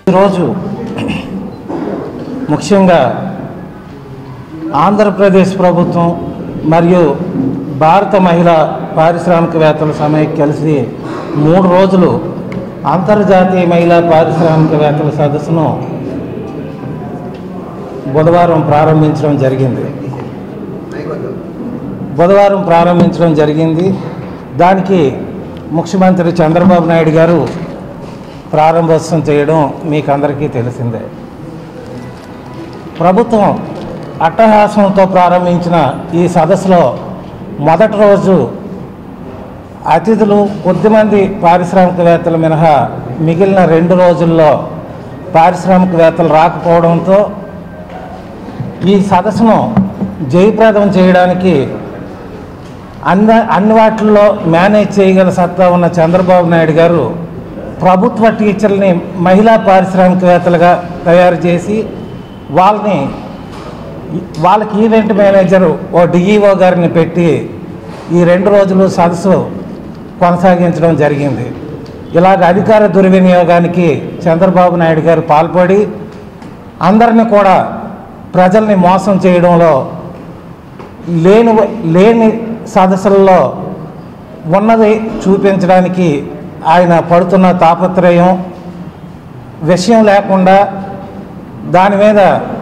ఈరోజు ముఖ్యంగా ఆంధ్రప్రదేశ్ ప్రభుత్వం మరియు భారత మహిళా పారిశ్రామికవేత్తల సమైక్య కలిసి మూడు రోజులు అంతర్జాతీయ మహిళా పారిశ్రామికవేత్తల సదస్సును బుధవారం ప్రారంభించడం జరిగింది బుధవారం ప్రారంభించడం జరిగింది దానికి ముఖ్యమంత్రి చంద్రబాబు నాయుడు గారు ప్రారంభోత్సవం చేయడం మీకు అందరికీ తెలిసిందే ప్రభుత్వం అట్టహాసంతో ప్రారంభించిన ఈ సదస్సులో మొదటి రోజు అతిథులు కొద్దిమంది పారిశ్రామికవేత్తలు మినహా మిగిలిన రెండు రోజుల్లో పారిశ్రామికవేత్తలు రాకపోవడంతో ఈ సదస్సును జయప్రదం చేయడానికి అన్ని అన్ని వాటిల్లో మేనేజ్ చేయగల సత్తా ఉన్న చంద్రబాబు నాయుడు గారు ప్రభుత్వ టీచర్ని మహిళా పారిశ్రామికవేత్తలుగా తయారు చేసి వాళ్ళని వాళ్ళకి ఈవెంట్ మేనేజరు ఓ డిఈఓ గారిని పెట్టి ఈ రెండు రోజులు సదస్సు కొనసాగించడం జరిగింది ఇలాగ అధికార దుర్వినియోగానికి చంద్రబాబు నాయుడు గారు పాల్పడి అందరిని కూడా ప్రజల్ని మోసం చేయడంలో లేని లేని సదస్సుల్లో ఉన్నది చూపించడానికి ఆయన పడుతున్న తాపత్రయం విషయం లేకుండా దాని మీద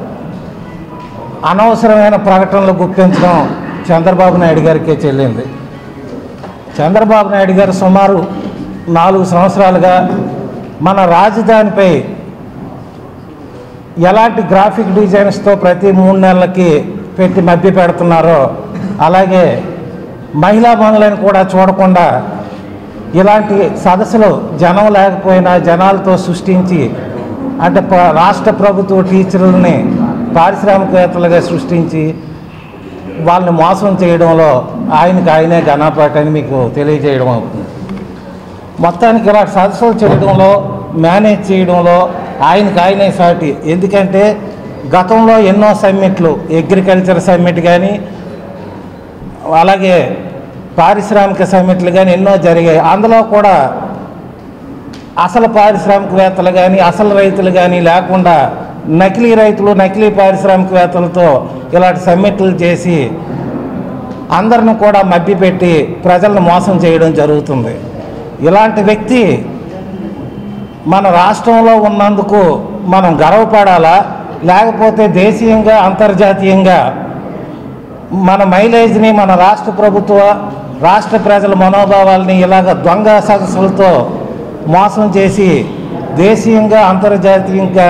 అనవసరమైన ప్రకటనలు గుప్పించడం చంద్రబాబు నాయుడు గారికే చెల్లింది చంద్రబాబు నాయుడు గారు సుమారు నాలుగు సంవత్సరాలుగా మన రాజధానిపై ఎలాంటి గ్రాఫిక్ డిజైన్స్తో ప్రతి మూడు నెలలకి పెట్టి మభ్య పెడుతున్నారో అలాగే మహిళా బంధువులను కూడా చూడకుండా ఇలాంటి సదస్సులు జనం లేకపోయినా జనాలతో సృష్టించి అంటే ప- రాష్ట్ర ప్రభుత్వ టీచర్లని పారిశ్రామికవేత్తలుగా సృష్టించి వాళ్ళని మోసం చేయడంలో ఆయనకి ఆయనే ఘనపాట అని మీకు తెలియజేయడం అవుతుంది మొత్తానికి ఇలా సదస్సులు చేయడంలో మేనేజ్ చేయడంలో ఆయనకి ఆయనే సాటి ఎందుకంటే గతంలో ఎన్నో సమ్మిట్లు అగ్రికల్చర్ సమ్మిట్ కానీ అలాగే పారిశ్రామిక సమ్మిట్లు కానీ ఎన్నో జరిగాయి అందులో కూడా అసలు పారిశ్రామికవేత్తలు కానీ అసలు రైతులు కానీ లేకుండా నకిలీ రైతులు నకిలీ పారిశ్రామికవేత్తలతో ఇలాంటి సమ్మిట్లు చేసి అందరిని కూడా మభ్యపెట్టి ప్రజలను మోసం చేయడం జరుగుతుంది ఇలాంటి వ్యక్తి మన రాష్ట్రంలో ఉన్నందుకు మనం గర్వపడాలా లేకపోతే దేశీయంగా అంతర్జాతీయంగా మన మైలేజ్ని మన రాష్ట్ర ప్రభుత్వ రాష్ట్ర ప్రజల మనోభావాల్ని ఇలాగ దొంగ సదస్సులతో మోసం చేసి దేశీయంగా అంతర్జాతీయంగా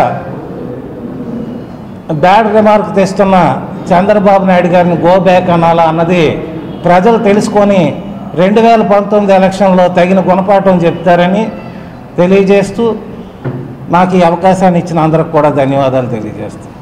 బ్యాడ్ రిమార్క్ తెస్తున్న చంద్రబాబు నాయుడు గారిని గో బ్యాక్ అనాలా అన్నది ప్రజలు తెలుసుకొని రెండు వేల పంతొమ్మిది ఎలక్షన్లో తగిన గుణపాఠం చెప్తారని తెలియజేస్తూ నాకు ఈ అవకాశాన్ని ఇచ్చిన అందరికి కూడా ధన్యవాదాలు తెలియజేస్తాను